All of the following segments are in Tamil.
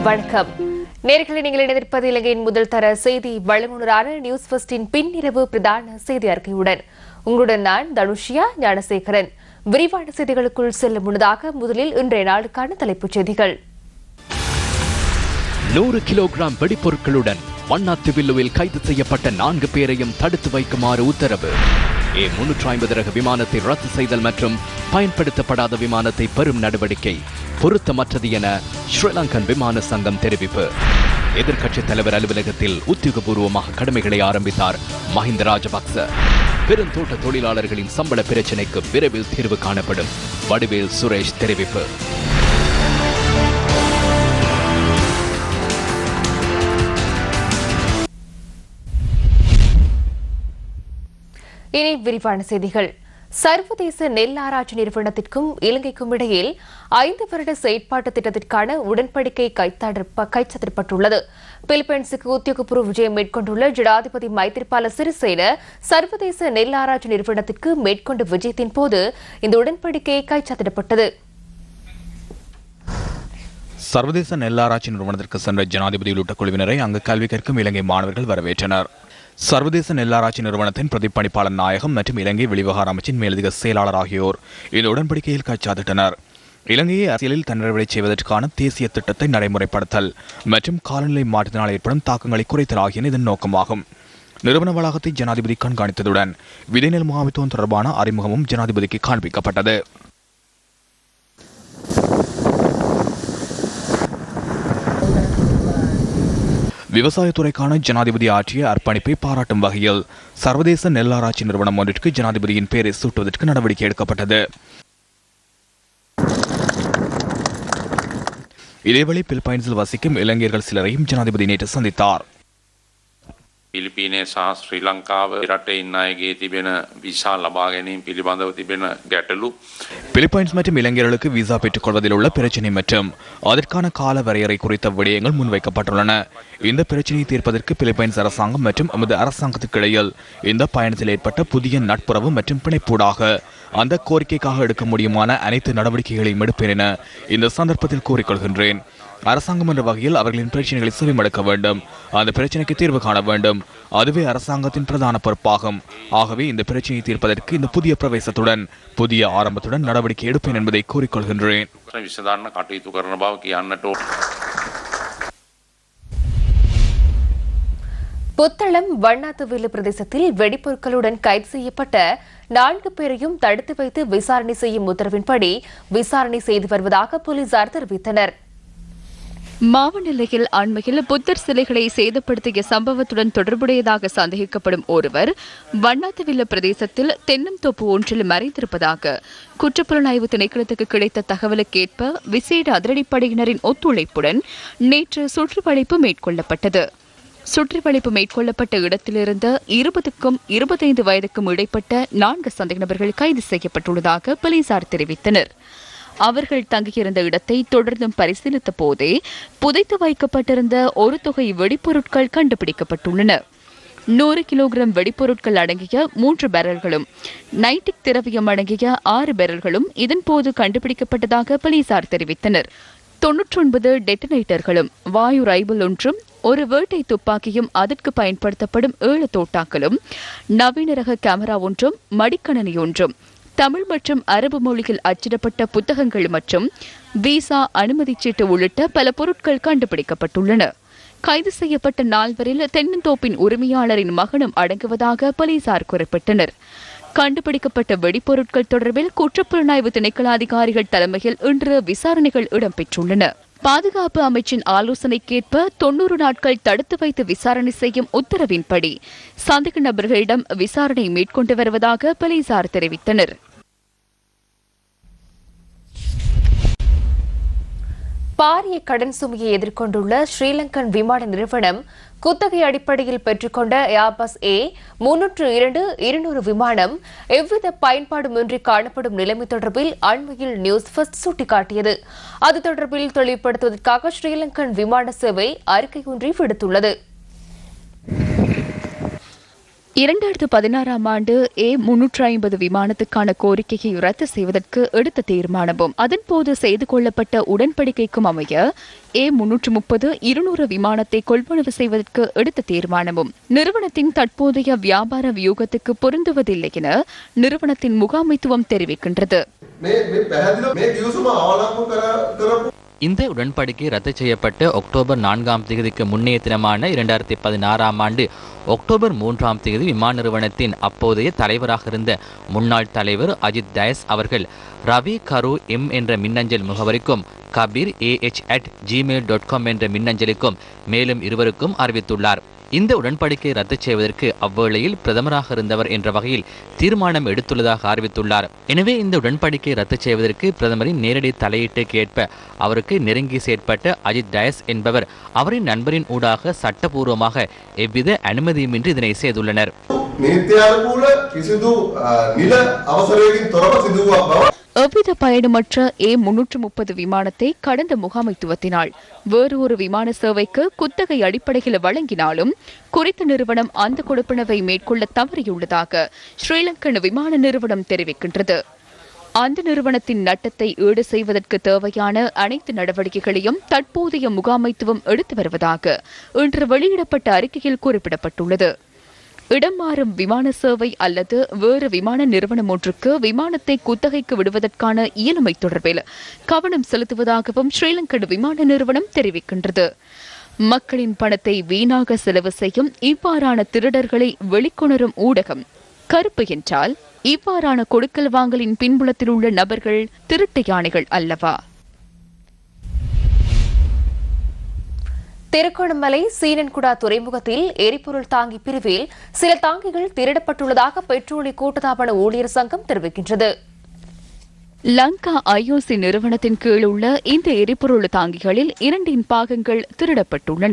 வணக்கம் நேர்களை நீங்கள் இணைந்திருப்பது இலங்கையின் முதல் தர செய்தி வழங்குனரான நியூஸ் ஃபர்ஸ்டின் பின்னிரவு பிரதான செய்தி அறிக்கையுடன் உங்களுடன் நான் தனுஷியா ஞானசேகரன் விரிவான செய்திகளுக்குள் செல்லும் முன்னதாக முதலில் இன்றைய நாளுக்கான தலைப்புச் செய்திகள் நூறு கிலோகிராம் வெடிப்பொருட்களுடன் வண்ணாத்து வில்லுவில் கைது செய்யப்பட்ட நான்கு பேரையும் தடுத்து வைக்குமாறு உத்தரவு ஏ முன்னூற்றி ஐம்பது ரக விமானத்தை ரத்து செய்தல் மற்றும் பயன்படுத்தப்படாத விமானத்தை பெறும் நடவடிக்கை பொருத்தமற்றது என ஸ்ரீலங்கன் விமான சங்கம் தெரிவிப்பு எதிர்க்கட்சித் தலைவர் அலுவலகத்தில் உத்தியோகபூர்வமாக கடமைகளை ஆரம்பித்தார் மஹிந்த ராஜபக்ச பெருந்தோட்ட தொழிலாளர்களின் சம்பள பிரச்சினைக்கு விரைவில் தீர்வு காணப்படும் வடிவேல் சுரேஷ் தெரிவிப்பு இனி விரிவான செய்திகள் சர்வதேச நெல் ஆராய்ச்சி நிறுவனத்திற்கும் இலங்கைக்கும் இடையில் ஐந்து வருட செயற்பாட்டு திட்டத்திற்கான உடன்படிக்கை கைத்தாட- கைச்சாத்திடப்பட்டுள்ளது பிலிப்பைன்ஸுக்கு உத்தியோகபூர்வ விஜயம் மேற்கொண்டுள்ள ஜனாதிபதி மைத்திரிபால சிறிசேன சர்வதேச நெல் ஆராய்ச்சி நிறுவனத்திற்கு மேற்கொண்ட விஜயத்தின் போது இந்த உடன்படிக்கை கைச்சாத்திடப்பட்டது சர்வதேச நெல்லாராய்ச்சி நிறுவனத்திற்கு சென்ற ஜனாதிபதி உள்ளிட்ட குழுவினரை அங்கு கல்வி கற்கும் இலங்கை மாணவர்கள் வரவேற்றனர் சர்வதேச நெல்லாராய்ச்சி நிறுவனத்தின் பிரதிப்பணிப்பாளர் நாயகம் மற்றும் இலங்கை வெளிவிவகார அமைச்சின் மேலதிக செயலாளர் ஆகியோர் இந்த உடன்படிக்கையில் கைச்சாத்திட்டனர் இலங்கையை அரசியலில் தன்னிறைவடை செய்வதற்கான தேசிய திட்டத்தை நடைமுறைப்படுத்தல் மற்றும் காலநிலை மாற்றத்தினால் ஏற்படும் தாக்கங்களை குறைத்தல் ஆகியன இதன் நோக்கமாகும் நிறுவன வளாகத்தை ஜனாதிபதி கண்காணித்ததுடன் விதைநெல் முகாமைத்துவம் தொடர்பான அறிமுகமும் ஜனாதிபதிக்கு காண்பிக்கப்பட்டது விவசாயத்துறைக்கான ஜனாதிபதி ஆற்றிய அர்ப்பணிப்பை பாராட்டும் வகையில் சர்வதேச நெல்லாராய்ச்சி நிறுவனம் ஒன்றிற்கு ஜனாதிபதியின் பெயரை சூட்டுவதற்கு நடவடிக்கை எடுக்கப்பட்டது இதேவேளை பிலிப்பைன்ஸில் வசிக்கும் இளைஞர்கள் சிலரையும் ஜனாதிபதி நேற்று சந்தித்தார் පිලිපීනය සහ ශ්‍රී ලංකාව රට ඉන්න අයගේ තිබෙන විසා ලබා ගැනීම පිළිබඳව තිබෙන ගැටලු பிலிப்பைன்ஸ் மற்றும் இளைஞர்களுக்கு விசா பெற்றுக் கொள்வதில் உள்ள பிரச்சினை மற்றும் அதற்கான கால வரையறை குறித்த விடயங்கள் முன்வைக்கப்பட்டுள்ளன இந்த பிரச்சினையை தீர்ப்பதற்கு பிலிப்பைன்ஸ் அரசாங்கம் மற்றும் எமது அரசாங்கத்துக்கு இடையில் இந்த பயணத்தில் ஏற்பட்ட புதிய நட்புறவு மற்றும் பிணைப்பூடாக அந்த கோரிக்கைக்காக எடுக்க முடியுமான அனைத்து நடவடிக்கைகளையும் எடுப்பேன் என இந்த சந்தர்ப்பத்தில் கூறிக்கொள்கின்றேன் அரசாங்கம் என்ற வகையில் அவர்களின் பிரச்சனைகளை செவிமடுக்க வேண்டும் அந்த பிரச்சனைக்கு தீர்வு காண வேண்டும் அதுவே அரசாங்கத்தின் பிரதான பொறுப்பாகும் ஆகவே இந்த பிரச்சனையை தீர்ப்பதற்கு இந்த புதிய பிரவேசத்துடன் புதிய ஆரம்பத்துடன் நடவடிக்கை எடுப்பேன் என்பதை கூறிக்கொள்கின்றேன் විසධන්න කටයුතු කරන බව කියන්නට ඕ. புத்தளம் வண்ணாத்துவிலு பிரதேசத்தில் வெடிப்பொருட்களுடன் கைது செய்யப்பட்ட நான்கு பேரையும் தடுத்து வைத்து விசாரணை செய்யும் உத்தரவின்படி விசாரணை செய்து வருவதாக போலீசார் தெரிவித்தனர் மாவநிலையில் அண்மையில் புத்தர் சிலைகளை சேதப்படுத்திய சம்பவத்துடன் தொடர்புடையதாக சந்தேகிக்கப்படும் ஒருவர் வண்ணாத்துவில்ல பிரதேசத்தில் தென்னந்தோப்பு ஒன்றில் மறைந்திருப்பதாக குற்றப்புலனாய்வு திணைக்களத்துக்கு கிடைத்த தகவலுக்கேற்ப விசேட அதிரடிப்படையினரின் ஒத்துழைப்புடன் நேற்று சுற்றுவளைப்பு மேற்கொள்ளப்பட்டது சுற்றுவளைப்பு மேற்கொள்ளப்பட்ட இடத்திலிருந்த இருபதுக்கும் இருபத்தைந்து வயதுக்கும் இடைப்பட்ட நான்கு சந்தேக நபர்கள் கைது செய்யப்பட்டுள்ளதாக போலீசார் தெரிவித்தனர் அவர்கள் தங்கியிருந்த இடத்தை தொடர்ந்தும் பரிசீலித்த போதே புதைத்து வைக்கப்பட்டிருந்த ஒரு தொகை வெடிப்பொருட்கள் கண்டுபிடிக்கப்பட்டுள்ளன நூறு கிலோகிராம் வெடிப்பொருட்கள் அடங்கிய மூன்று பேரல்களும் நைட்டிக் திரவியம் அடங்கிய ஆறு பேரல்களும் இதன்போது கண்டுபிடிக்கப்பட்டதாக போலீசார் தெரிவித்தனர் தொன்னூற்றொன்பது டெட்டனேட்டர்களும் வாயு ரைபிள் ஒன்றும் ஒரு வேட்டை துப்பாக்கியும் அதற்கு பயன்படுத்தப்படும் ஏழு தோட்டாக்களும் நவீன ரக கேமரா ஒன்றும் மடிக்கணனி ஒன்றும் தமிழ் மற்றும் அரபு மொழியில் அச்சிடப்பட்ட புத்தகங்கள் மற்றும் விசா அனுமதிச் சீட்டு உள்ளிட்ட பல பொருட்கள் கண்டுபிடிக்கப்பட்டுள்ளன கைது செய்யப்பட்ட நால்வரில் தென்னந்தோப்பின் உரிமையாளரின் மகனும் அடங்குவதாக போலீசார் குறிப்பிட்டனர் கண்டுபிடிக்கப்பட்ட வெடிப்பொருட்கள் தொடர்பில் குற்றப்புலனாய்வு திணைக்கள அதிகாரிகள் தலைமையில் இன்று விசாரணைகள் இடம்பெற்றுள்ளன பாதுகாப்பு அமைச்சின் ஆலோசனைக்கேற்ப தொன்னூறு நாட்கள் தடுத்து வைத்து விசாரணை செய்யும் உத்தரவின்படி சந்தேக நபர்களிடம் விசாரணை மேற்கொண்டு வருவதாக போலீசார் தெரிவித்தனர் பாரிய கடன் சுமையை எதிர்கொண்டுள்ள ஸ்ரீலங்கன் விமான நிறுவனம் குத்தகை அடிப்படையில் பெற்றுக்கொண்ட ஏர்பஸ் ஏ முன்னூற்று இரண்டு இருநூறு விமானம் எவ்வித பயன்பாடுமின்றி காணப்படும் நிலைமை தொடர்பில் அண்மையில் நியூஸ் ஃபர்ஸ்ட் சுட்டிக்காட்டியது அது தொடர்பில் தெளிவுபடுத்துவதற்காக ஸ்ரீலங்கன் விமான சேவை அறிக்கை ஒன்றை விடுத்துள்ளது இரண்டாயிரத்து பதினாறாம் ஆண்டு ஏ முன்னூற்று ஐம்பது விமானத்துக்கான கோரிக்கையை ரத்து செய்வதற்கு எடுத்த தீர்மானமும் அதன்போது செய்து கொள்ளப்பட்ட உடன்படிக்கைக்கும் அமைய ஏ முன்னூற்று முப்பது இருநூறு விமானத்தை கொள்வனவு செய்வதற்கு எடுத்த தீர்மானமும் நிறுவனத்தின் தற்போதைய வியாபார வியூகத்துக்கு பொருந்துவதில்லை என நிறுவனத்தின் முகாமைத்துவம் தெரிவிக்கின்றது මේ මේ පැහැදිල මේ ගිවිසුම අවලංගු කර කරපු இந்த உடன்படிக்கை ரத்து செய்யப்பட்டு அக்டோபர் நான்காம் தேதிக்கு முன்னைய தினமான இரண்டாயிரத்தி பதினாறாம் ஆண்டு அக்டோபர் மூன்றாம் தேதி விமான நிறுவனத்தின் அப்போதைய தலைவராக இருந்த முன்னாள் தலைவர் அஜித் டயஸ் அவர்கள் ரவி கரு எம் என்ற மின்னஞ்சல் முகவரிக்கும் Kabir AH at Gmail dot com என்ற மின்னஞ்சலுக்கும் மேலும் இருவருக்கும் அறிவித்துள்ளார் இந்த உடன்படிக்கை ரத்து செய்வதற்கு அவ்வேளையில் பிரதமராக இருந்தவர் என்ற வகையில் தீர்மானம் எடுத்துள்ளதாக அறிவித்துள்ளார் எனவே இந்த உடன்படிக்கை ரத்து செய்வதற்கு பிரதமரின் நேரடி தலையீட்டுக்கு ஏற்ப அவருக்கு நெருங்கி செயற்பட்ட அஜித் டயஸ் என்பவர் அவரின் நண்பரின் ஊடாக சட்டபூர்வமாக எவ்வித அனுமதியுமின்றி இதனை செய்துள்ளனர் නීත්‍යානුකූල කිසිදු අ, නිල අවසරයකින් තොරව සිදුවක් බව எவ்வித பயணமற்ற ஏ முன்னூற்று முப்பது விமானத்தை கடந்த முகாமைத்துவத்தினால் வேறு ஒரு விமான சேவைக்கு குத்தகை அடிப்படையில் வழங்கினாலும் குறித்த நிறுவனம் அந்த கொடுப்பனவை மேற்கொள்ள தவறியுள்ளதாக ஸ்ரீலங்கன் விமான நிறுவனம் தெரிவிக்கின்றது அந்த நிறுவனத்தின் நட்டத்தை ஈடு செய்வதற்கு தேவையான அனைத்து நடவடிக்கைகளையும் தற்போதைய முகாமைத்துவம் எடுத்து வருவதாக இன்று வெளியிடப்பட்ட அறிக்கையில் குறிப்பிடப்பட்டுள்ளது இடம் மாறும் விமான சேவை அல்லது வேறு விமான நிறுவனம் ஒன்றுக்கு விமானத்தை குத்தகைக்கு விடுவதற்கான இயலுமை தொடர்பில் கவனம் செலுத்துவதாகவும் ஸ்ரீலங்கன் விமான நிறுவனம் தெரிவிக்கின்றது மக்களின் பணத்தை வீணாக செலவு செய்யும் இவ்வாறான திருடர்களை வெளிக்கொணரும் ஊடகம் கருப்பு என்றால் இவ்வாறான கொடுக்கல் வாங்கலின் பின்புலத்தில் உள்ள நபர்கள் திருட்டு யானைகள் அல்லவா திருகோணமலை சீனன்குடா துறைமுகத்தில் எரிபொருள் தாங்கி பிரிவில் சில தாங்கிகள் திருடப்பட்டுள்ளதாக பெட்ரோலிய கூட்டுத்தாபன ஊழியர் சங்கம் தெரிவிக்கின்றது லங்கா ஐஓசி நிறுவனத்தின் கீழ் உள்ள இந்த எரிபொருள் தாங்கிகளில் இரண்டின் பாகங்கள் திருடப்பட்டுள்ளன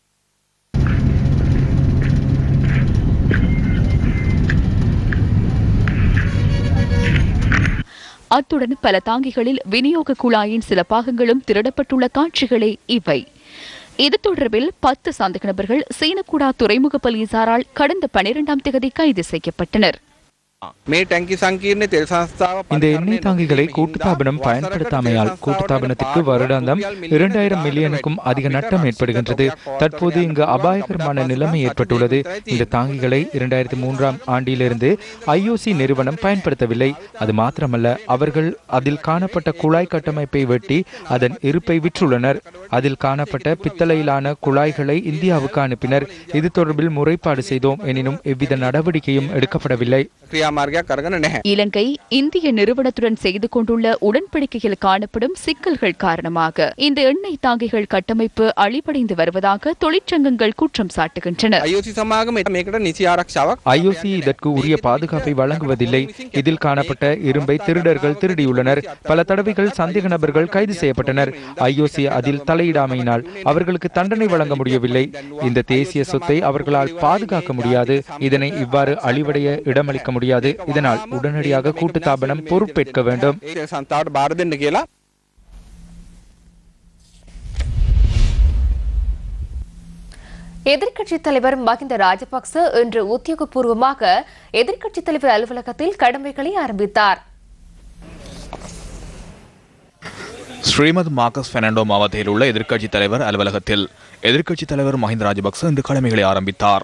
அத்துடன் பல தாங்கிகளில் விநியோக குழாயின் சில பாகங்களும் திருடப்பட்டுள்ள காட்சிகளே இவை இது தொடர்பில் பத்து சந்தேக நபர்கள் சீனக்குடா துறைமுக போலீசாரால் கடந்த பனிரெண்டாம் தேதி கைது செய்யப்பட்டனர் මේ ටැංකි සංකීර්ණ තෙල් සංස්ථාව இந்த எண்ணெய் தாங்கிகளை கூட்டுத்தாபனம் பயன்படுத்தாமையால் கூட்டுத்தாபனத்திற்கு வருடாந்தம் இரண்டாயிரம் மில்லியனுக்கும் அதிக நட்டம் ஏற்படுகின்றது தற்போது இங்கு அபாயகரமான நிலைமை ஏற்பட்டுள்ளது இந்த தாங்கிகளை இரண்டாயிரத்தி மூன்றாம் ஆண்டிலிருந்து ஐஓசி நிறுவனம் பயன்படுத்தவில்லை அது மாத்திரமல்ல அவர்கள் அதில் காணப்பட்ட குழாய் கட்டமைப்பை வெட்டி அதன் இருப்பை விற்றுள்ளனர் அதில் காணப்பட்ட பித்தளையிலான குழாய்களை இந்தியாவுக்கு அனுப்பினர் இது தொடர்பில் முறைப்பாடு செய்தோம் எனினும் எவ்வித நடவடிக்கையும் எடுக்கப்படவில்லை ක්‍රියාමාර්ගයක් කරගන නැහැ. இலங்கை இந்திய நிறுவனத்துடன் செய்து கொண்டுள்ள உடன்படிக்கையில் காணப்படும் சிக்கல்கள் காரணமாக இந்த எண்ணெய் தாங்கிகள் கட்டமைப்பு அழிவடைந்து வருவதாக தொழிற்சங்கங்கள் குற்றம் சாட்டுகின்றன අයෝසි සමාගම මේකට නිසි ආරක්ෂාවක් ஐஓசி இதற்கு உரிய பாதுகாப்பை வழங்குவதில்லை இதில் காணப்பட்ட இரும்பை திருடர்கள் திருடியுள்ளனர் பல தடவைகள் சந்தேக நபர்கள் கைது செய்யப்பட்டனர் ஐஓசி அதில் தலையிடாமையினால் அவர்களுக்கு தண்டனை வழங்க முடியவில்லை இந்த தேசிய சொத்தை அவர்களால் பாதுகாக்க முடியாது இதனை இவ்வாறு அழிவடைய இடமளிக்க முடியாது இதனால் உடனடியாக கூட்டுத்தாபனம் பொறுப்பேற்க வேண்டும் තෙල් සන්තාවට බාර දෙන්න කියලා எதிர்க்கட்சித் தலைவர் மஹிந்த ராஜபக்ச இன்று உத்தியோகபூர்வமாக எதிர்க்கட்சித் தலைவர் அலுவலகத்தில் கடமைகளை ஆரம்பித்தார் ஸ்ரீமத் மார்க்கஸ் பெர்னாண்டோ மாவட்டத்தில் உள்ள எதிர்க்கட்சித் தலைவர் அலுவலகத்தில் எதிர்க்கட்சித் தலைவர் மஹிந்த ராஜபக்ச இன்று கடமைகளை ஆரம்பித்தார்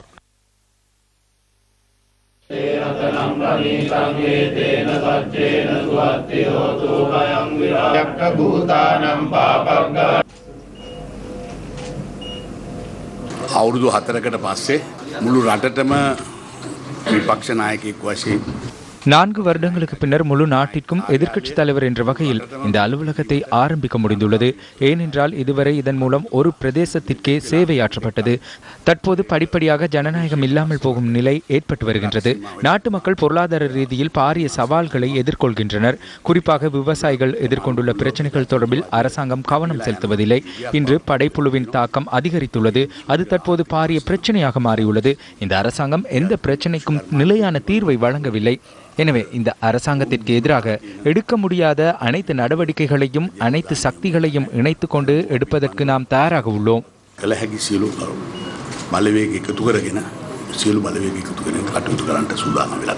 අවුරුදු හතරකට පස්සේ මුළු රටටම විපක්ෂ නායකෙක් වශයෙන් நான்கு வருடங்களுக்கு பின்னர் முழு நாட்டிற்கும் எதிர்க்கட்சித் தலைவர் என்ற வகையில் இந்த அலுவலகத்தை ஆரம்பிக்க முடிந்துள்ளது ஏனென்றால் இதுவரை இதன் மூலம் ஒரு பிரதேசத்திற்கே சேவையாற்றப்பட்டது தற்போது படிப்படியாக ஜனநாயகம் இல்லாமல் போகும் நிலை ஏற்பட்டு வருகின்றது நாட்டு மக்கள் பொருளாதார ரீதியில் பாரிய சவால்களை எதிர்கொள்கின்றனர் குறிப்பாக விவசாயிகள் எதிர்கொண்டுள்ள பிரச்சனைகள் தொடர்பில் அரசாங்கம் கவனம் செலுத்துவதில்லை இன்று படைப்புழுவின் தாக்கம் அதிகரித்துள்ளது அது தற்போது பாரிய பிரச்சனையாக மாறியுள்ளது இந்த அரசாங்கம் எந்த பிரச்சனைக்கும் நிலையான தீர்வை வழங்கவில்லை எனவே இந்த அரசாங்கத்திற்கு எதிராக எடுக்க முடியாத அனைத்து நடவடிக்கைகளையும் அனைத்து சக்திகளையும் இணைத்து கொண்டு எடுப்பதற்கு நாம் தயாராக உள்ளோம் කළ හැකි සියලු බලවේග එකතු කරගෙන සියලු බලවේග එකතු කරගෙන කටයුතු කරන්නට සූදානම් වෙලා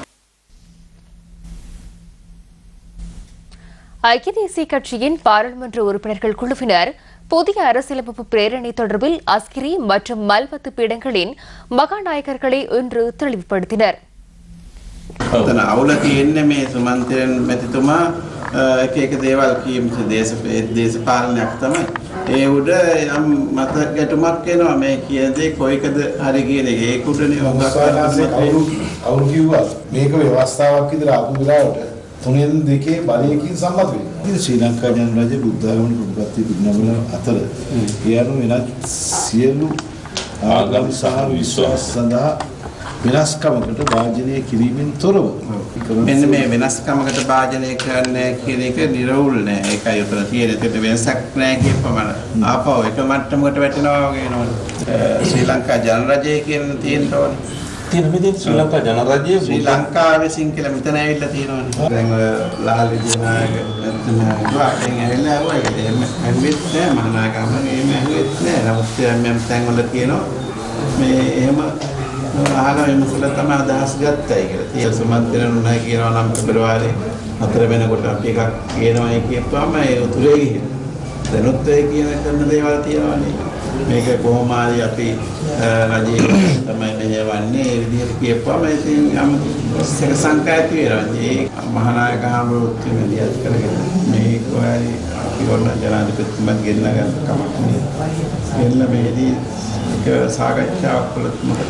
ஐக்கிய தேசிய கட்சியின் பாராளுமன்ற உறுப்பினர்கள் குழுவினர் புதிய அரசியலமைப்பு பிரேரணை தொடர்பில் அஸ்கிரி மற்றும் மல்வத்து பீடங்களின் மகாநாயகர்களை இன்று தெளிவுபடுத்தினர் තන අවුල තියෙන්නේ මේ සුමන්ත්‍රයන් මැතිතුමා අ, එක එක දේවල් කීම දේශ දේශපාලනයක් තමයි. ඒ උඩ යම් මත ගැටුමක් එනවා මේ කියන දේ කොයිකද හරි කියන එක. ඒක උඩනේ අවස්ථාවේ කවුරු කවුරු කිව්වත් මේක ව්‍යවස්ථාවක් විදිහට ආපු වෙලාවට තුනෙන් දෙකේ බලයකින් සම්මත වෙනවා. ඉතින් ශ්‍රී ලංකා ජනරාජ්‍ය බුද්ධාගම ප්‍රතිපත්ති පිරිනමන අතර ඒ අනුව වෙනත් සියලු ආගම් සහ විශ්වාස සඳහා වෙනස්කමකට භාජනය කිරීමෙන් තොරව මෙන්න මේ වෙනස්කමකට භාජනය කරන්න කියන එක නිරවුල් නෑ. ඒකයි උතන තියෙන. ඒකට වෙනසක් නෑ කියපමණ. ආපහු එක මට්ටමකට වැටෙනවා වගේ නෝන. ශ්‍රී ලංකා ජනරජය කියන තියෙන්න ඕනේ. තියෙන විදිහට ශ්‍රී ලංකා ජනරජයේ ශ්‍රී ලංකාව විසින් කියලා මෙතන ඇවිල්ලා තියෙනවනේ. දැන් ඔය ලාල් විජයනායක ඇත්තම ඇවිල්ලා ආවා ඒක එහෙම ඇහුවෙත් නෑ මහානාගම එහෙම ඇහුවෙත් නෑ. නමුත් මම තැන් වල තියෙනවා මේ එහෙම අහලා විමසල තමයි අදහස් ගත්තයි කියලා. තියෙන සමන්තරණ උනායි කියනවා නම් පෙබරවාරි හතර වෙනකොට අපි එකක් කියනවායි කියපුවාම ඒ උතුරේ ගිහින්. දැනුත් ඒ කියන කරන දේවල් තියෙනවානේ. මේක කොහොම හරි අපි රජයේ තමයි මෙහෙවන්නේ ඒ විදිහට කියපුවාම ඉතින් යම් සක සංකා ඇති වෙනවා. ඒ මහානායක හාමුදුරුවෝ මෙලියත් කරගෙන මේ කොහරි අපි ඔන්න ජනාධිපතිතුමත් ගෙන්න ගන්න කමක් නෑ. එන්න මේදී එක සාකච්ඡාවක් කළොත් මොකද?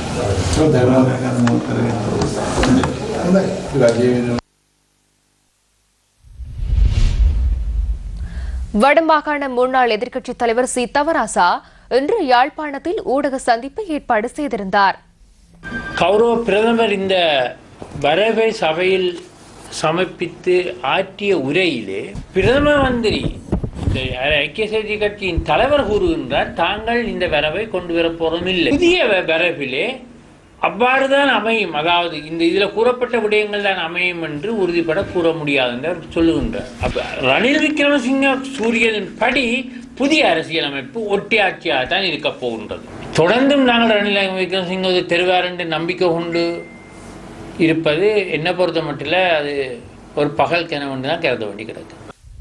வடமாகாண முன்னாள் எதிர்க்கட்சித் தலைவர் சி தவராசா இன்று யாழ்ப்பாணத்தில் ஊடக சந்திப்பை ஏற்பாடு செய்திருந்தார் கௌரவ பிரதமர் இந்த வரவை சபையில் சமர்ப்பித்து ஆற்றிய உரையிலே பிரதம மந்திரி இந்த ஐக்கிய செய்தி கட்சியின் தலைவர் கூறுகின்றார் தாங்கள் இந்த வரவை கொண்டு வர போறதும் இல்லை புதிய வ- வரவிலே அவ்வாறுதான் அமையும் அதாவது இந்த இதில் கூறப்பட்ட விடயங்கள் தான் அமையும் என்று உறுதிப்பட கூற முடியாது என்று அவர் சொல்லுகின்றார் அப்ப ரணில் விக்ரமசிங்க சூரியனின் படி புதிய அரசியலமைப்பு ஒட்டியாட்சியாக தான் இருக்க போகின்றது தொடர்ந்தும் நாங்கள் ரணில் விக்ரமசிங்க தெருவார் என்று நம்பிக்கை கொண்டு இருப்பது என்னை பொறுத்த மட்டில் அது ஒரு பகல் கனவு தான் கருத வேண்டி கிடக்கு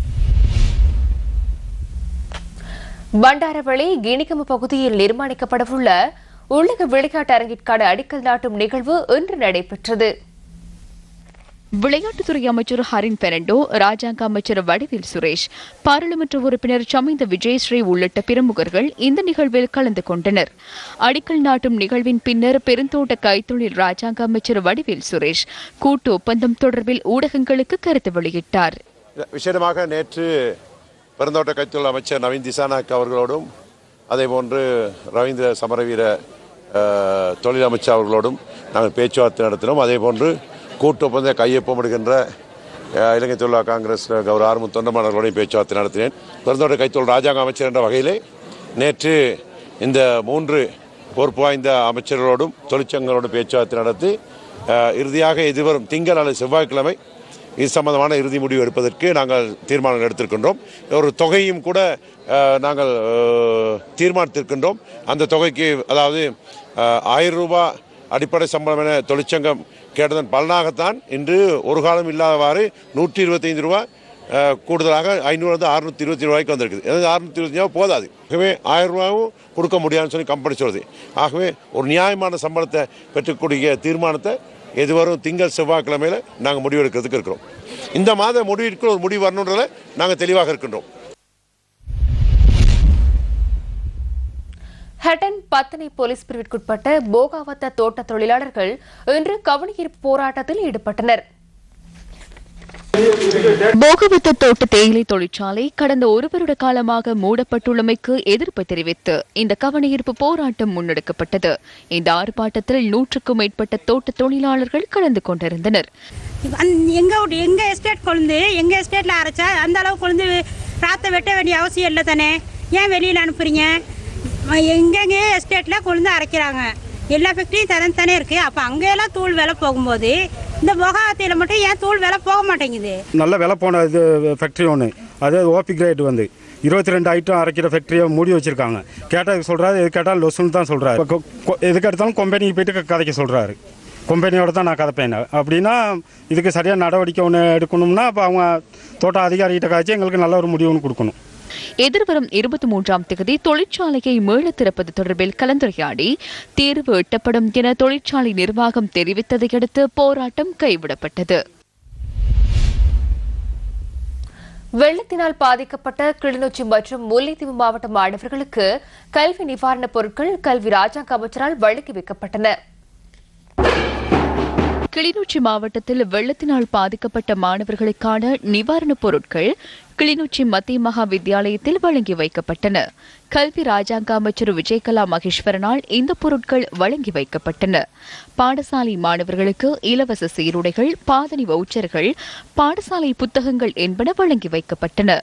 பண்டாரவளை கிணிகம பகுதியில் நிர்மாணிக்கப்படவுள்ள உள்ளக விளையாட்டு அரங்கிற்கான அடிக்கல் நாட்டும் நிகழ்வு இன்று நடைபெற்றது விளையாட்டுத்துறை அமைச்சர் ஹரின் பெரண்டோ ராஜாங்க அமைச்சர் வடிவேல் சுரேஷ் பாராளுமன்ற உறுப்பினர் சமிந்த விஜயஸ்ரீ உள்ளிட்ட பிரமுகர்கள் இந்த நிகழ்வில் கலந்து கொண்டனர் அடிக்கல் நாட்டும் நிகழ்வின் பின்னர் பெருந்தோட்ட கைத்தொழில் ராஜாங்க அமைச்சர் வடிவேல் சுரேஷ் கூட்டு ஒப்பந்தம் தொடர்பில் ஊடகங்களுக்கு கருத்து வெளியிட்டார் விசேடமாக நேற்று பெருந்தோட்ட கைத்தொழில் அமைச்சர் நவீன் திசானாக் அவர்களோடும் அதே போன்று ரவீந்திர சமரவீர அஹ், தொழில் அமைச்சர் அவர்களோடும் நாங்கள் பேச்சுவார்த்தை நடத்தினோம் அதே போன்று கூட்டு ஒப்பந்த கையொப்பமிடுகின்ற அஹ், இலங்கை தொழிலாளர் காங்கிரஸ் கௌரவ ஆறுமுக தொண்டமானவர்களோடையும் பேச்சுவார்த்தை நடத்தினேன் பெருந்தோட்ட கைத்தொழில் ராஜாங்க அமைச்சர் என்ற வகையிலே நேற்று இந்த மூன்று பொறுப்பு வாய்ந்த அமைச்சர்களோடும் தொழிற்சங்கங்களோடும் பேச்சுவார்த்தை நடத்தி அஹ், இறுதியாக எதிர்வரும் திங்கள் அல்லது செவ்வாய்க்கிழமை இது சம்பந்தமான இறுதி முடிவு எடுப்பதற்கு நாங்கள் தீர்மானம் எடுத்திருக்கின்றோம் ஒரு தொகையும் கூட அஹ், நாங்கள் அஹ், தீர்மானித்திருக்கின்றோம் அந்த தொகைக்கு அதாவது அஹ், ஆயிரம் ரூபாய் அடிப்படை சம்பளம் என தொழிற்சங்கம் கேட்டதன் பலனாகத்தான் இன்று ஒரு காலம் இல்லாதவாறு நூற்றி இருபத்தைந்து ரூபாய் அஹ், கூடுதலாக ஐநூறு அறுநூத்தி இருபத்தி ரூபாய்க்கு வந்திருக்குது எனவே அறுநூத்தி இருபத்தி ரூபாய் போதாது ஆகவே ஆயிரம் ரூபாயும் கொடுக்க முடியாதுன்னு சொல்லி கம்பெனி சொல்லுது ஆகவே ஒரு நியாயமான சம்பளத்தை பெற்றுக்கூடிய தீர்மானத்தை எதுவரும் திங்கள் செவ்வாய்க்கிழமையில நாங்கள் முடிவெடுக்கிறதுக்கு இருக்கிறோம் இந்த மாத முடிவிற்கு ஒரு முடிவு வரணுன்றதுல நாங்கள் தெளிவாக இருக்கின்றோம் ஹட்டன் பத்தனை போலீஸ் பிரிவிற்குட்பட்ட போகாவத்த தோட்ட தொழிலாளர்கள் இன்று கவனஈர்ப்பு போராட்டத்தில் ஈடுபட்டனர் போகவத்த தோட்ட தேயிலை தொழிற்சாலை கடந்த ஒரு வருட காலமாக மூடப்பட்டுள்ளமைக்கு எதிர்ப்பு தெரிவித்து இந்த கவனஈர்ப்பு போராட்டம் முன்னெடுக்கப்பட்டது இந்த ஆர்ப்பாட்டத்தில் நூற்றுக்கும் மேற்பட்ட தோட்ட தொழிலாளர்கள் கலந்து கொண்டிருந்தனர் அந்- எங்க வீட்டு- எங்க எஸ்டேட் கொழுந்து எங்க எஸ்டேட்ல அரைச்சா அந்த அளவு கொழுந்து ராத்தை வெட்ட வேண்டிய அவசியம் இல்லை தானே ஏன் வெளியில அனுப்புறீங்க ம- எங்கெங்க எஸ்டேட்ல கொழுந்து அரைக்கிறாங்க எல்லா ஃபேக்ட்ரியும் தனித்தானே இருக்கு அப்ப அங்கெல்லாம் தூள் விலை போகும்போது இந்த முகாத்தியில மட்டும் ஏன் தூள் விலை போக மாட்டேங்குது நல்ல விலை போன இது ஃபேக்ட்ரி ஒன்று அதே ஓபி கிரேட் வந்து இருபத்தி ரெண்டு ஐட்டம் அரைக்கிற ஃபேக்ட்ரியை மூடி வச்சுருக்காங்க கேட்டால் சொல்கிறாரு எது கேட்டால் லொசுன்னு தான் சொல்கிறாரு எதுக்கு எடுத்தாலும் கம்பெனிக்கு போயிட்டு கதைக்க சொல்கிறாரு கம்பெனியோட தான் நான் கதைப்பேன் அப்படின்னா இதுக்கு சரியாக நடவடிக்கை ஒன்று எடுக்கணும்னா அப்போ அவங்க தோட்ட அதிகாரிகிட்ட காய்ச்சி எங்களுக்கு நல்ல ஒரு முடிவுன்னு கொடுக்கணும் எதிர்வரும் இருபத்தி மூன்றாம் தேதி தொழிற்சாலையை மீள திறப்பது தொடர்பில் கலந்துரையாடி தீர்வு எட்டப்படும் என தொழிற்சாலை நிர்வாகம் தெரிவித்ததை அடுத்து போராட்டம் கைவிடப்பட்டது வெள்ளத்தினால் பாதிக்கப்பட்ட கிளிநொச்சி மற்றும் முல்லைத்தீவு மாவட்ட மாணவர்களுக்கு கல்வி நிவாரணப் பொருட்கள் கல்வி ராஜாங்க அமைச்சரால் வழங்கி வைக்கப்பட்டன கிளிநொச்சி மாவட்டத்தில் வெள்ளத்தினால் பாதிக்கப்பட்ட மாணவர்களுக்கான நிவாரணப் பொருட்கள் கிளிநொச்சி மத்திய மகா வித்தியாலயத்தில் வழங்கி வைக்கப்பட்டன கல்வி ராஜாங்க அமைச்சர் விஜயகலா மகேஸ்வரனால் இந்த பொருட்கள் வழங்கி வைக்கப்பட்டன பாடசாலை மாணவர்களுக்கு இலவச சீருடைகள் பாதணி வவுச்சர்கள் பாடசாலை புத்தகங்கள் என்பன வழங்கி வைக்கப்பட்டன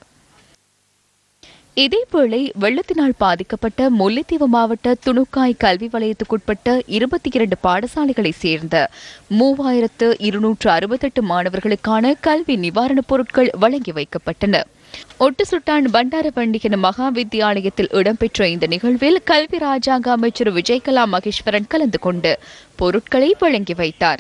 இதேவேளை வெள்ளத்தினால் பாதிக்கப்பட்ட முல்லைத்தீவு மாவட்ட துணுக்காய் கல்வி வலயத்துக்குட்பட்ட இருபத்தி இரண்டு பாடசாலைகளைச் சேர்ந்த மூவாயிரத்து இருநூற்று அறுபத்தெட்டு மாணவர்களுக்கான கல்வி நிவாரணப் பொருட்கள் வழங்கி வைக்கப்பட்டன ஒட்டுசுட்டான் பண்டார பண்டிகன் மகா வித்தியாலயத்தில் இடம்பெற்ற இந்த நிகழ்வில் கல்வி ராஜாங்க அமைச்சர் விஜயகலா மகேஸ்வரன் கலந்து கொண்டு பொருட்களை வழங்கி வைத்தார்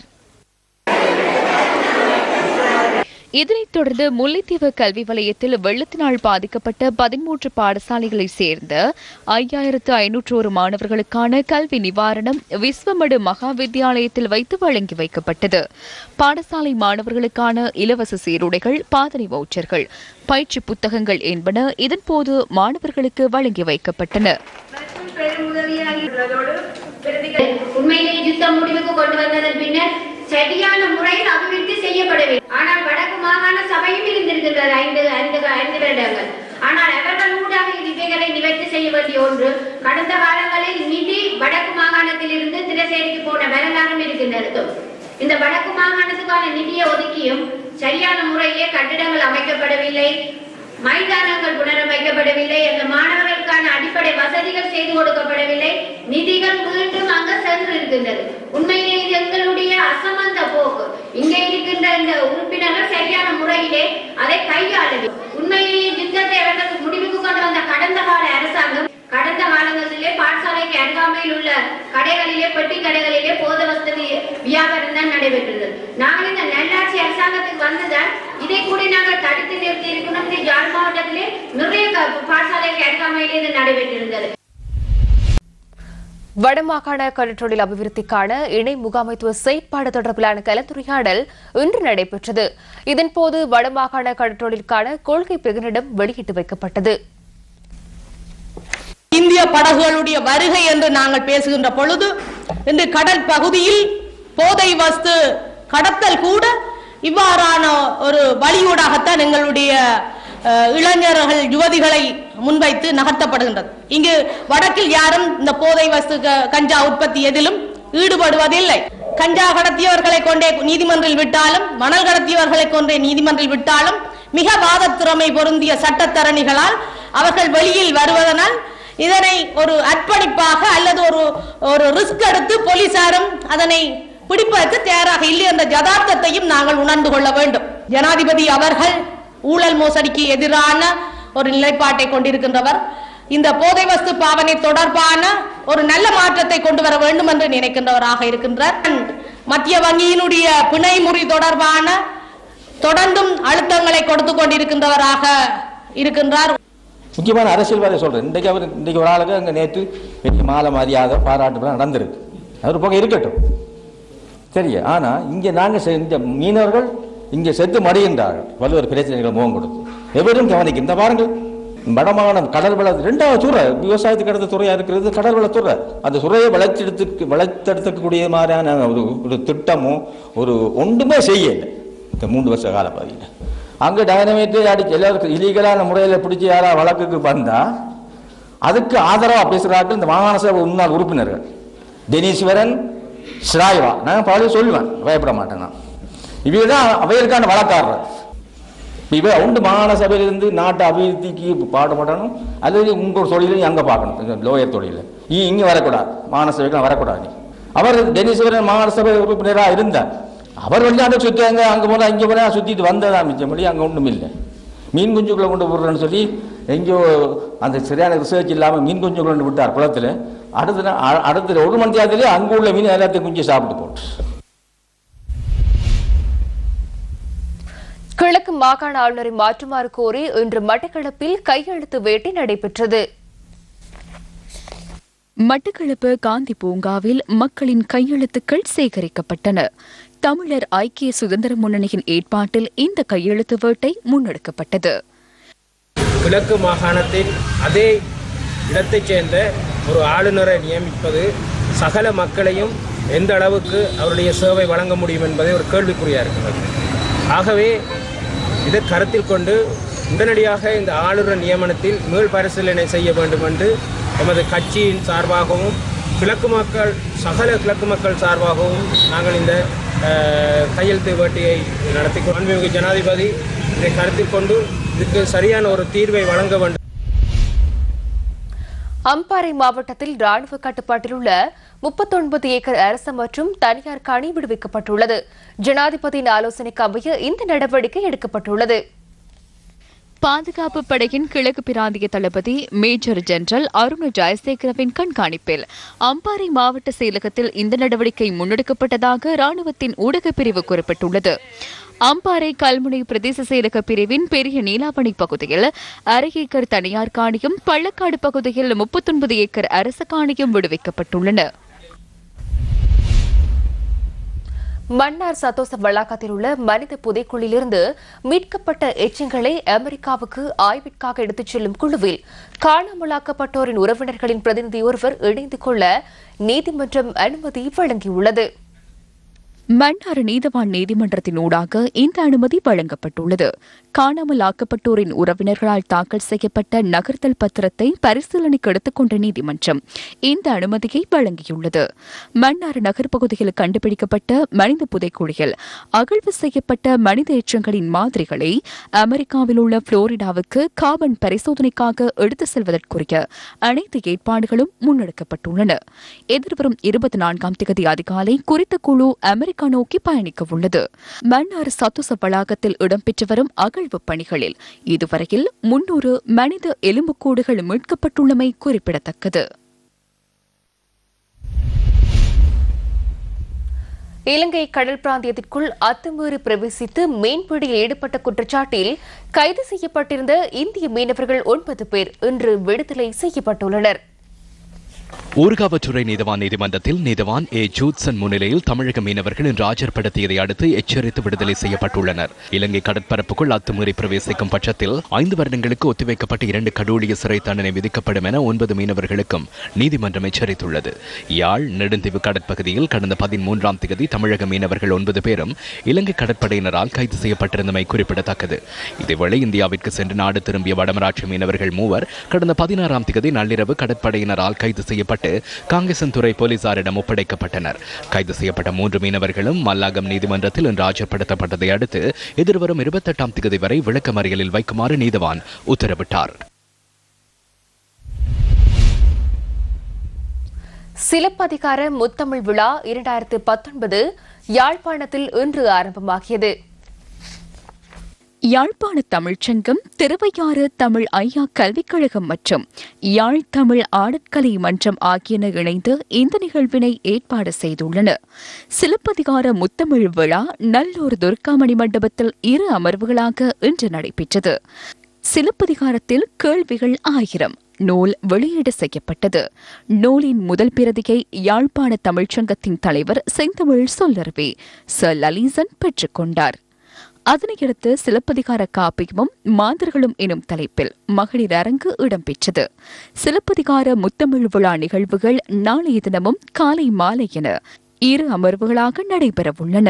இதனைத் தொடர்ந்து முல்லைத்தீவு கல்வி வலயத்தில் வெள்ளத்தினால் பாதிக்கப்பட்ட பதிமூன்று பாடசாலைகளைச் சேர்ந்த ஐயாயிரத்து ஐநூற்று ஒரு மாணவர்களுக்கான கல்வி நிவாரணம் விஸ்வமடு மகா வித்தியாலயத்தில் வைத்து வழங்கி வைக்கப்பட்டது பாடசாலை மாணவர்களுக்கான இலவச சீருடைகள் பாதணி வவுச்சர்கள் பயிற்சி புத்தகங்கள் என்பன இதன்போது மாணவர்களுக்கு வழங்கி வைக்கப்பட்டன உண்மையிலே யுத்தம் முடிவுக்கு கொண்டு வந்ததன் பின்னர் சரியான முறையில் அபிவிருத்தி செய்யப்படவில்லை ஆனால் வடக்கு மாகாண சபையும் இருந்திருக்கின்றது ஐந்து ஐந்து ஐந்து வருடங்கள் ஆனால் அவர்கள் ஊடாக இவைகளை நிவர்த்தி செய்ய வேண்டிய ஒன்று கடந்த காலங்களில் நிதி வடக்கு மாகாணத்தில் இருந்து திரசேரிக்கு போன வரலாறும் இருக்கின்றது இந்த வடக்கு மாகாணத்துக்கான நிதியை ஒதுக்கியும் சரியான முறையிலே கட்டிடங்கள் அமைக்கப்படவில்லை மைதானங்கள் புனரமைக்கப்படவில்லை அந்த மாணவர்களுக்கான அடிப்படை வசதிகள் செய்து கொடுக்கப்படவில்லை நிதிகள் மீண்டும் அங்க சென்று இருக்கின்றது உண்மையிலே இது எங்களுடைய அசமந்த போக்கு இங்கே இருக்கின்ற இந்த உறுப்பினர்கள் சரியான முறையிலே அதை கையாளவில்லை உண்மையிலேயே யுத்தத்தை அவர்கள் முடிவுக்கு கொண்டு வந்த கடந்த கால அரசாங்கம் கடந்த காலங்களிலே பாடசாலைக்கு அருகாமையில் உள்ள கடைகளிலே பெட்டி கடைகளிலே போத வசதி வியாபாரம் தான் நடைபெற்றது நாங்கள் இந்த நல்லாட்சி அரசாங்கத்துக்கு வந்துதான் இதை கூட நாங்கள் தடுத்து நிறுத்தி இருக்கணும் இந்த யாழ் மாவட்டத்திலே நிறைய க- பாடசாலைக்கு அருகாமையிலே இது நடைபெற்றிருந்தது வடமாகாண கடற்றொழில் அபிவிருத்திக்கான இணை முகாமைத்துவ செயற்பாடு தொடர்பிலான கலந்துரையாடல் இன்று நடைபெற்றது இதன்போது வடமாகாண கடற்றொழிலுக்கான கொள்கை பிரகடனம் வெளியிட்டு வைக்கப்பட்டது இந்திய படகுகளுடைய வருகை என்று நாங்கள் பேசுகின்ற பொழுது இன்று கடல் பகுதியில் போதை வஸ்து கடத்தல் கூட இவ்வாறான ஒரு வழியூடாகத்தான் எங்களுடைய அஹ், இளைஞர்கள் யுவதிகளை முன்வைத்து நகர்த்தப்படுகின்றது இங்கு வடக்கில் யாரும் இந்த போதை வஸ்து க- கஞ்சா உற்பத்தி எதிலும் ஈடுபடுவதில்லை கஞ்சா கடத்தியவர்களை கொண்டே நீதிமன்றில் விட்டாலும் மணல் கடத்தியவர்களை கொண்டே நீதிமன்றில் விட்டாலும் மிக வாதத்திறமை பொருந்திய சட்டத்தரணிகளால் அவர்கள் வெளியில் வருவதனால் இதனை ஒரு அர்ப்பணிப்பாக அல்லது ஒரு ஒரு ரிஸ்க் எடுத்து போலீசாரும் அதனை பிடிப்பதற்கு தயாராக இல்லை என்ற யதார்த்தத்தையும் நாங்கள் உணர்ந்து கொள்ள வேண்டும் ஜனாதிபதி அவர்கள் ஊழல் மோசடிக்கு எதிரான ஒரு நிலைப்பாட்டை கொண்டிருக்கின்றவர் இந்த போதை வஸ்து பாவனை தொடர்பான ஒரு நல்ல மாற்றத்தை கொண்டு வர வேண்டும் என்று நினைக்கின்றவராக இருக்கின்றார் மத்திய வங்கியினுடைய பிணை முறி தொடர்பான தொடர்ந்தும் அழுத்தங்களை கொடுத்து கொண்டிருக்கின்றவராக இருக்கின்றார் முக்கியமான அரசியல்வாதி சொல்றேன் இன்றைக்கு அவர் இன்றைக்கு ஒரு ஆளுக்கு அங்கே நேற்று பெரிய மாலை மரியாதை பாராட்டு விழா நடந்திருக்கு அவர் போக இருக்கட்டும் சரியா ஆனா இங்க நாங்க செ- இந்த மீனவர்கள் இங்க செத்து மடிகின்றார்கள் பல்வேறு பிரச்சனைகள் முகம் கொடுத்து எவரும் கவனிக்க இந்த பாருங்கள் வடமாகாணம் கடல் வள ரெண்டாவது துறை விவசாயத்துக்கு அடுத்த துறையா இருக்கிறது கடல் வளத்துறை அந்த துறையை வளர்ச்செடுத்து வளர்த்தெடுக்கக்கூடிய மாதிரியான ஒரு ஒரு திட்டமோ ஒரு ஒன்றுமே செய்யலை இந்த மூன்று வருஷ கால பகுதியில் அங்கே டைனமேட்டு அடிச்சு எல்லாருக்கும் இலீகலான முறையில் பிடிச்சி யாரா வழக்குக்கு வந்தா அதுக்கு ஆதரவாக பேசுகிறார்கள் இந்த மாகாண சபை முன்னாள் உறுப்பினர்கள் டெனீஸ்வரன் ஸ்ராய்வா நான் பழைய சொல்லுவேன் பயப்பட மாட்டேன் நான் இவங்க தான் அவைகளுக்கான வழக்காரர் இவ உண்டு மாகாண சபையிலிருந்து நாட்டு அபிவிருத்திக்கு பாடுபடணும் அல்லது உங்கள் தொழிலையும் அங்கே பார்க்கணும் லோயர் தொழில நீ இங்கே வரக்கூடாது மாகாண சபைக்கு வரக்கூடாது நீ அவர் டெனிஸ்வரன் மாகாண சபை உறுப்பினராக இருந்தார் அவர் வெளிநாட்டை சுற்றுவாங்க அங்கே போனால் இங்கே போனால் சுற்றிட்டு வந்ததா மிச்சபடி அங்கே ஒன்றும் இல்லை மீன் குஞ்சுக்குள்ள கொண்டு விடுறேன்னு சொல்லி எங்கேயோ அந்த சரியான ரிசர்ச் இல்லாமல் மீன் குஞ்சுக்குள்ள கொண்டு விட்டார் குளத்தில் அடுத்த நா- அ- அடுத்த ஒரு மணி நேரத்திலே அங்கே உள்ள மீன் எல்லாத்தையும் குஞ்சு சாப்பிட்டு போட்டு கிழக்கு மாகாண ஆளுநரை மாற்றுமாறு கோரி இன்று மட்டக்களப்பில் கையெழுத்து வேட்டை நடைபெற்றது மட்டக்களப்பு காந்தி பூங்காவில் மக்களின் கையெழுத்துக்கள் சேகரிக்கப்பட்டன தமிழர் ஐக்கிய சுதந்திர முன்னணியின் ஏற்பாட்டில் இந்த கையெழுத்து வேட்டை முன்னெடுக்கப்பட்டது கிழக்கு மாகாணத்தின் அதே இடத்தைச் சேர்ந்த ஒரு ஆளுநரை நியமிப்பது சகல மக்களையும் எந்த அளவுக்கு அவருடைய சேவை வழங்க முடியும் என்பதை ஒரு கேள்விக்குறியாக இருக்கிறது ஆகவே இதை கருத்தில் கொண்டு உடனடியாக இந்த ஆளுநர் நியமனத்தில் மீள் பரிசீலனை செய்ய வேண்டும் என்று எமது கட்சியின் சார்பாகவும் கிழக்கு மக்கள் சகல கிழக்கு மக்கள் சார்பாகவும் நாங்கள் இந்த அஹ், கையெழுத்து வேட்டையை நடத்தி மாண்புமிகு ஜனாதிபதி இதை கருத்தில் கொண்டு இதுக்கு சரியான ஒரு தீர்வை வழங்க வேண்டும் அம்பாறை மாவட்டத்தில் ராணுவ கட்டுப்பாட்டில் உள்ள முப்பத்தொன்பது ஏக்கர் அரசு மற்றும் தனியார் காணி விடுவிக்கப்பட்டுள்ளது ஜனாதிபதியின் ஆலோசனைக்கு அமைய இந்த நடவடிக்கை எடுக்கப்பட்டுள்ளது பாதுகாப்பு படையின் கிழக்கு பிராந்திய தளபதி மேஜர் ஜெனரல் அருண ஜெயசேகரவின் கண்காணிப்பில் அம்பாறை மாவட்ட செயலகத்தில் இந்த நடவடிக்கை முன்னெடுக்கப்பட்டதாக ராணுவத்தின் ஊடகப் பிரிவு குறிப்பிட்டுள்ளது அம்பாறை கல்முனை பிரதேச செயலக பிரிவின் பெரிய நீலாவணி பகுதியில் அரை ஏக்கர் தனியார் காணியும் பள்ளக்காடு பகுதியில் முப்பத்தொன்பது ஏக்கர் அரச காணியும் விடுவிக்கப்பட்டுள்ளன மன்னார் சதோச வளாகத்தில் உள்ள மனித புதைக்குழிலிருந்து மீட்கப்பட்ட எச்சங்களை அமெரிக்காவுக்கு ஆய்விற்காக எடுத்துச் செல்லும் குழுவில் காணாமலாக்கப்பட்டோரின் உறவினர்களின் பிரதிநிதி ஒருவர் இணைந்து கொள்ள நீதிமன்றம் அனுமதி வழங்கியுள்ளது மன்னார் நீதவான் நீதிமன்றத்தின் ஊடாக இந்த அனுமதி வழங்கப்பட்டுள்ளது காணாமல் ஆக்கப்பட்டோரின் உறவினர்களால் தாக்கல் செய்யப்பட்ட நகர்த்தல் பத்திரத்தை பரிசீலனைக்கு எடுத்துக்கொண்ட நீதிமன்றம் இந்த அனுமதியை வழங்கியுள்ளது மன்னார் நகர் பகுதியில் கண்டுபிடிக்கப்பட்ட மனித புதைக்குழியில் அகழ்வு செய்யப்பட்ட மனித எச்சங்களின் மாதிரிகளை அமெரிக்காவில் உள்ள புளோரிடாவுக்கு காபன் பரிசோதனைக்காக எடுத்து செல்வதற்குரிய அனைத்து ஏற்பாடுகளும் முன்னெடுக்கப்பட்டுள்ளன எதிர்வரும் இருபத்தி நான்காம் தேதி அதிகாலை குறித்த குழு அமெரிக்கா நோக்கி பயணிக்க உள்ளது மன்னார் சத்துச வளாகத்தில் இடம்பெற்று வரும் அகழ்வு பணிகளில் இதுவரையில் முன்னூறு மனித எலும்புக்கூடுகள் மீட்கப்பட்டுள்ளமை குறிப்பிடத்தக்கது இலங்கை கடல் பிராந்தியத்திற்குள் அத்துமீறி பிரவேசித்து மீன்பிடியில் ஈடுபட்ட குற்றச்சாட்டில் கைது செய்யப்பட்டிருந்த இந்திய மீனவர்கள் ஒன்பது பேர் இன்று விடுதலை செய்யப்பட்டுள்ளனர் ஊர்காவற்றுறை நீதவான் நீதிமன்றத்தில் நீதவான் ஏ ஜூத்சன் முன்னிலையில் தமிழக மீனவர்கள் இன்று ஆஜர்படுத்தியதை அடுத்து எச்சரித்து விடுதலை செய்யப்பட்டுள்ளனர் இலங்கை கடற்பரப்புக்குள் அத்துமீறி பிரவேசிக்கும் பட்சத்தில் ஐந்து வருடங்களுக்கு ஒத்திவைக்கப்பட்ட இரண்டு கடூழிய சிறை தண்டனை விதிக்கப்படும் என ஒன்பது மீனவர்களுக்கும் நீதிமன்றம் எச்சரித்துள்ளது யாழ் நெடுந்தீவு கடற்பகுதியில் கடந்த பதிமூன்றாம் தேதி தமிழக மீனவர்கள் ஒன்பது பேரும் இலங்கை கடற்படையினரால் கைது செய்யப்பட்டிருந்தமை குறிப்பிடத்தக்கது இதேவேளை இந்தியாவிற்கு சென்று நாடு திரும்பிய வடமராட்சி மீனவர்கள் மூவர் கடந்த பதினாறாம் தேதி நள்ளிரவு கடற்படையினரால் கைது செய்யப்பட்டு காங்கேசன்துறை போலீசாரிடம் ஒப்படைக்கப்பட்டனர் கைது செய்யப்பட்ட மூன்று மீனவர்களும் மல்லாகம் நீதிமன்றத்தில் இன்று ஆஜர்படுத்தப்பட்டதை அடுத்து எதிர்வரும் இருபத்தெட்டாம் தேதி வரை விளக்கமறியலில் வைக்குமாறு நீதவான் உத்தரவிட்டார் சிலப்பதிகார முத்தமிழ் விழா இரண்டாயிரத்து பத்தொன்பது யாழ்ப்பாணத்தில் இன்று ஆரம்பமாகியது யாழ்ப்பாண தமிழ்ச்சங்கம் திருவையாறு தமிழ் ஐயா கல்விக் கழகம் மற்றும் யாழ் தமிழ் ஆடற்கலை மன்றம் ஆகியன இணைந்து இந்த நிகழ்வினை ஏற்பாடு செய்துள்ளன சிலப்பதிகார முத்தமிழ் விழா நல்லூர் துர்காமணி மண்டபத்தில் இரு அமர்வுகளாக இன்று நடைபெற்றது சிலப்பதிகாரத்தில் கேள்விகள் ஆயிரம் நூல் வெளியீடு செய்யப்பட்டது நூலின் முதல் பிரதியை யாழ்ப்பாண தமிழ்ச்சங்கத்தின் தலைவர் செந்தமிழ் சொல்லருவி சர் லலீசன் பெற்றுக்கொண்டார் அதனையடுத்து சிலப்பதிகார காப்பியமும் மாந்தர்களும் எனும் தலைப்பில் மகளிர் அரங்கு இடம்பெற்றது சிலப்பதிகார முத்தமிழ் விழா நிகழ்வுகள் நாளைய தினமும் காலை மாலை என இரு அமர்வுகளாக நடைபெறவுள்ளன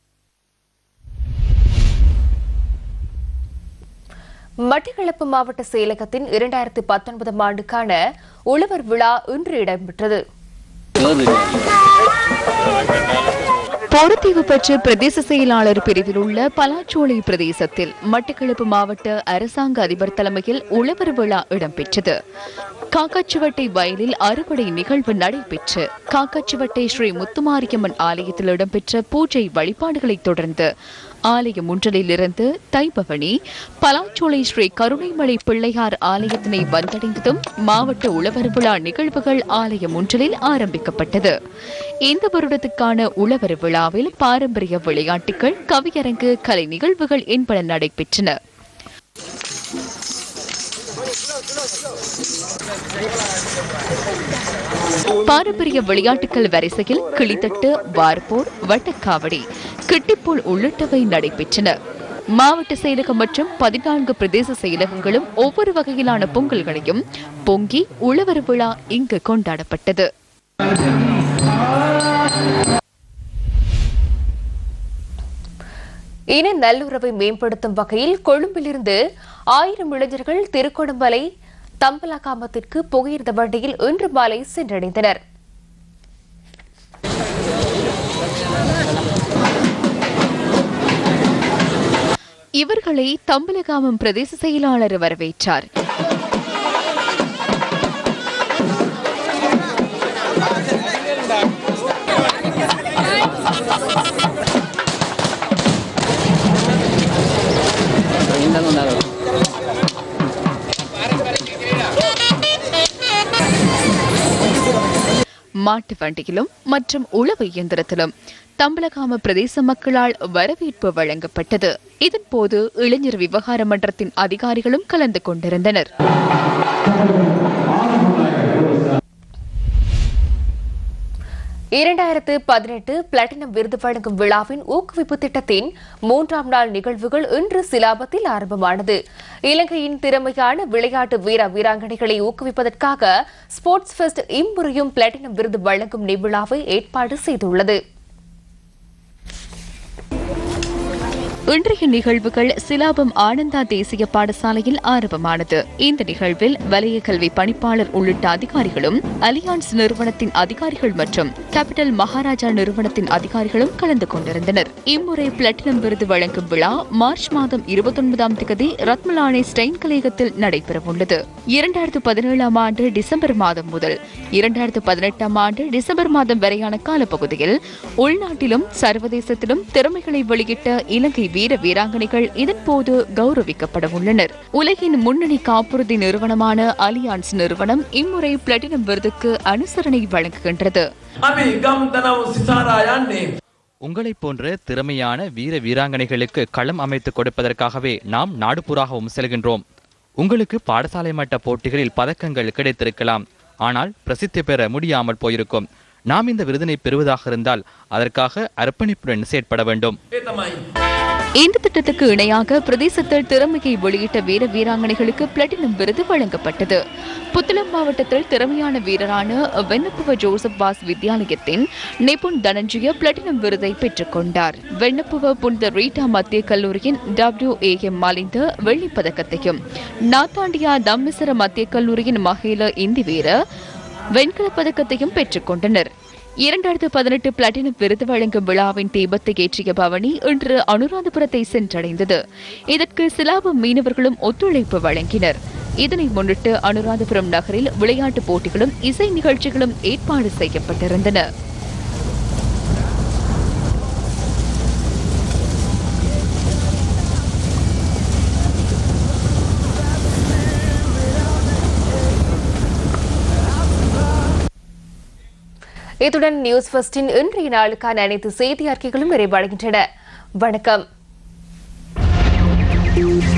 மட்டக்களப்பு மாவட்ட செயலகத்தின் இரண்டாயிரத்து பத்தொன்பதாம் ஆண்டுக்கான உழவர் விழா இன்று இடம்பெற்றது பொறுத்தீவு பெற்ற பிரதேச செயலாளர் பிரிவில் உள்ள பலாச்சோலை பிரதேசத்தில் மட்டக்களப்பு மாவட்ட அரசாங்க அதிபர் தலைமையில் உழவர் விழா இடம்பெற்றது காக்காச்சுவட்டை வயலில் அறுவடை நிகழ்வு நடைபெற்று காக்காச்சுவட்டை ஸ்ரீ முத்துமாரியம்மன் ஆலயத்தில் இடம்பெற்ற பூஜை வழிபாடுகளைத் தொடர்ந்து ஆலயம் ஒன்றலிலிருந்து தைபவனி பலாச்சோலை ஸ்ரீ கருணைமலை பிள்ளையார் ஆலயத்தினை வந்தடைந்ததும் மாவட்ட உழவர் விழா நிகழ்வுகள் ஆலயம் ஒன்றலில் ஆரம்பிக்கப்பட்டது இந்த வருடத்துக்கான உழவர் விழாவில் பாரம்பரிய விளையாட்டுகள் கவியரங்கு கலை நிகழ்வுகள் என்பன நடைபெற்றன பாரம்பரிய விளையாட்டுகள் வரிசையில் கிளித்தட்டு வார்போர் வட்டக்காவடி கிட்டிப்போல் உள்ளிட்டவை நடைபெற்றன மாவட்ட செயலகம் மற்றும் பதினான்கு பிரதேச செயலகங்களும் ஒவ்வொரு வகையிலான பொங்கல்களையும் பொங்கி உழவர் விழா இங்கு கொண்டாடப்பட்டது இன நல்லுறவை மேம்படுத்தும் வகையில் கொழும்பிலிருந்து ஆயிரம் இளைஞர்கள் திருக்கோணமலை தம்பலகாமத்திற்கு புகையிரத வண்டியில் இன்று மாலை சென்றடைந்தனர் இவர்களை தம்பலகாமம் பிரதேச செயலாளர் வரவேற்றார் மாட்டு வண்டியிலும் மற்றும் உழவு இயந்திரத்திலும் தம்பலகாம பிரதேச மக்களால் வரவேற்பு வழங்கப்பட்டது இதன்போது இளைஞர் விவகார மன்றத்தின் அதிகாரிகளும் கலந்து கொண்டிருந்தனர் இரண்டாயிரத்து பதினெட்டு பிளாட்டினம் விருது வழங்கும் விழாவின் ஊக்குவிப்பு திட்டத்தின் மூன்றாம் நாள் நிகழ்வுகள் இன்று சிலாபத்தில் ஆரம்பமானது இலங்கையின் திறமையான விளையாட்டு வீர வீராங்கனைகளை ஊக்குவிப்பதற்காக ஸ்போர்ட்ஸ் ஃபெஸ்ட் இம்முறையும் பிளாட்டினம் விருது வழங்கும் நிவிழாவை ஏற்பாடு செய்துள்ளது இன்றைய நிகழ்வுகள் சிலாபம் ஆனந்தா தேசிய பாடசாலையில் ஆரம்பமானது இந்த நிகழ்வில் வலய கல்வி பணிப்பாளர் உள்ளிட்ட அதிகாரிகளும் அலியான்ஸ் நிறுவனத்தின் அதிகாரிகள் மற்றும் கேபிட்டல் மகாராஜா நிறுவனத்தின் அதிகாரிகளும் கலந்து கொண்டிருந்தனர் இம்முறை பிளாட்டினம் விருது வழங்கும் விழா மார்ச் மாதம் இருபத்தொன்பதாம் தேதி ரத்மலானே ஸ்டெயின் கலையகத்தில் நடைபெறவுள்ளது இரண்டாயிரத்து பதினேழாம் ஆண்டு டிசம்பர் மாதம் முதல் இரண்டாயிரத்து பதினெட்டாம் ஆண்டு டிசம்பர் மாதம் வரையான காலப்பகுதியில் உள்நாட்டிலும் சர்வதேசத்திலும் திறமைகளை வெளியிட்ட இலங்கை வீர வீராங்கனைகள் இதன்போது கௌரவிக்கப்பட உள்ளனர் உலகின் முன்னணி காப்புறுதி நிறுவனமான அலியான்ஸ் நிறுவனம் இம்முறை பிளாட்டினம் விருதுக்கு அனுசரணை வழங்குகின்றது உங்களைப் போன்ற திறமையான வீர வீராங்கனைகளுக்கு களம் அமைத்துக் கொடுப்பதற்காகவே நாம் நாடுபுறாகவும் செல்கின்றோம் உங்களுக்கு பாடசாலை மட்ட போட்டிகளில் பதக்கங்கள் கிடைத்திருக்கலாம் ஆனால் பிரசித்தி பெற முடியாமல் போயிருக்கும் நாம் இந்த விருதினை பெறுவதாக இருந்தால் அதற்காக அர்ப்பணிப்புடன் செயற்பட வேண்டும் இந்த திட்டத்துக்கு இணையாக பிரதேசத்தில் திறமையை வெளியிட்ட வீர வீராங்கனைகளுக்கு பிளாட்டினம் விருது வழங்கப்பட்டது புத்தளம் மாவட்டத்தில் திறமையான வீரரான வெண்ணப்புவ ஜோசப் வாஸ் வித்யாலயத்தின் நிபுண் தனஞ்சிய பிளாட்டினம் விருதை பெற்றுக் கொண்டார் வெண்ணப்புவ புனித ரீட்டா மத்திய கல்லூரியின் டபிள்யூ ஏ எம் மலிந்த வெள்ளிப் பதக்கத்தையும் நாத்தாண்டியா தம்மிசர மத்திய கல்லூரியின் மகேல இந்தி வீர வெண்கலப் பதக்கத்தையும் பெற்றுக் கொண்டனர் இரண்டாயிரத்து பதினெட்டு பிளாட்டினம் விருது வழங்கும் விழாவின் தீபத்தை ஏற்றிய பவனி இன்று அனுராதபுரத்தை சென்றடைந்தது இதற்கு சிலாபம் மீனவர்களும் ஒத்துழைப்பு வழங்கினர் இதனை முன்னிட்டு அனுராதபுரம் நகரில் விளையாட்டுப் போட்டிகளும் இசை நிகழ்ச்சிகளும் ஏற்பாடு செய்யப்பட்டிருந்தன இத்துடன் நியூஸ் ஃபர்ஸ்டின் இன்றைய நாளுக்கான அனைத்து செய்தி அறிக்கைகளும் நிறைவடைகின்றன வணக்கம்